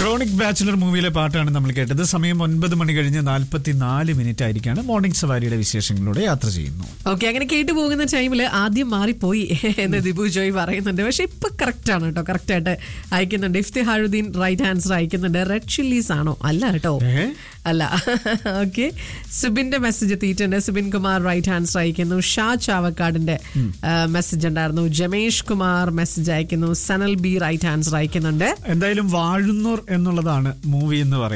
Chronic bachelor മൂവിയിലെ പാട്ടാണ് നമ്മൾ കേട്ടത് സമയം ഒൻപത് മണി കഴിഞ്ഞ് നാൽപ്പത്തി നാല് മിനിറ്റ് ആയിരിക്കാണ് മോർണിംഗ് സവാരിയുടെ വിശേഷങ്ങളിലൂടെ യാത്ര ചെയ്യുന്നു ഓക്കെ അങ്ങനെ കേട്ടു പോകുന്ന ടൈമിൽ ആദ്യം മാറിപ്പോയി എന്ന് ദിബു ജോയ് പറയുന്നുണ്ട് പക്ഷെ ഇപ്പൊ കറക്റ്റ് ആണ് കേട്ടോ കറക്റ്റ് ആയിട്ട് അയക്കുന്നുണ്ട് ഇഫ്തിഹാറുദ്ദീൻ റൈറ്റ് ആൻസർ അയക്കുന്നുണ്ട് റെഡ് ചില്ലീസ് ആണോ അല്ല കേട്ടോ ഏ? അല്ല ഓക്കെ മെസ്സേജ് എത്തിയിട്ടുണ്ട് സുബിൻ കുമാർ റൈറ്റ് ആൻസർ അയക്കുന്നു ഷാ ചാവക്കാടിന്റെ മെസ്സേജ് ഉണ്ടായിരുന്നു ജമേഷ് കുമാർ മെസ്സേജ് അയക്കുന്നു സനൽ ബി റൈറ്റ് ആൻസർ അയക്കുന്നുണ്ട് എന്തായാലും വാഴുന്നോർ എന്നുള്ളതാണ് മൂവി എന്ന് പറയുന്നത്